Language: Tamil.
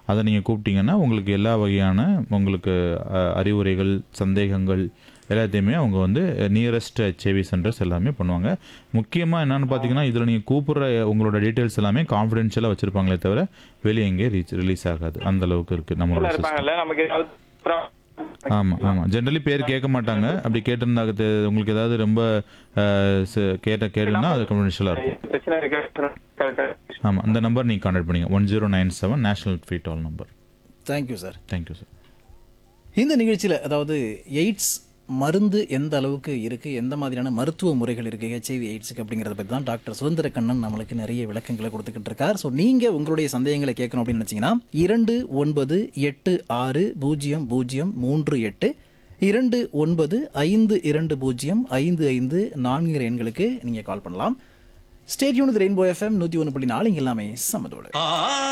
அதை நீங்கள் கூப்பிட்டீங்கன்னா உங்களுக்கு எல்லா வகையான உங்களுக்கு அஹ், அறிவுரைகள் சந்தேகங்கள் எல்லாத்தையுமே அவங்க வந்து நியரஸ்ட் ஹெச்ஐவி சென்டர்ஸ் எல்லாமே பண்ணுவாங்க முக்கியமாக என்னென்னு பார்த்தீங்கன்னா இதில் நீங்கள் கூப்பிட்ற உங்களோட டீட்டெயில்ஸ் எல்லாமே கான்ஃபிடென்ஷியலாக வச்சுருப்பாங்களே தவிர வெளியே எங்கேயும் ரீச் ரிலீஸ் ஆகாது அந்த அளவுக்கு இருக்குது நம்மளோட system. இருப்பாங்கல்ல நமக்கு ஏதாவது அப்புறம் ஆமாம் ஆமாம் ஜென்ரலி பேர் கேட்க மாட்டாங்க அப்படி கேட்டிருந்தாங்க தெ- உங்களுக்கு ஏதாவது ரொம்ப அஹ், ச- கேட்ட கேட்டுன்னா அது கன்ஃபிடென்ஷியலாக இருக்கும் பிரச்சனை இருக்கு கரெக்டா ஆமாம் அந்த நம்பர் நீங்கள் கான்டாக்ட் பண்ணிங்க one zero nine seven national free toll number thank you sir thank you sir இந்த நிகழ்ச்சியில் அதாவது எய்ட்ஸ் மருந்து எந்த அளவுக்கு இருக்குது எந்த மாதிரியான மருத்துவ முறைகள் இருக்குது ஹெச்ஐவி எய்ட்ஸுக்கு அப்படிங்கிறத பற்றி தான் டாக்டர் சுதந்திர கண்ணன் நம்மளுக்கு நிறைய விளக்கங்களை கொடுத்துக்கிட்டு இருக்கார் ஸோ நீங்கள் உங்களுடைய சந்தேகங்களை கேட்கணும் அப்படின்னு நினச்சிங்கன்னா இரண்டு ஒன்பது எட்டு ஆறு பூஜ்ஜியம் பூஜ்ஜியம் மூன்று எட்டு இரண்டு ஒன்பது ஐந்து இரண்டு பூஜ்ஜியம் ஐந்து ஐந்து நான்கு எண்களுக்கு நீங்கள் கால் பண்ணலாம் ஸ்டேட்யூன் ரெயின்போ எஃப்எம் நூற்றி ஒன்று புள்ளி நாலு இங்க எல்லாமே சமதோடு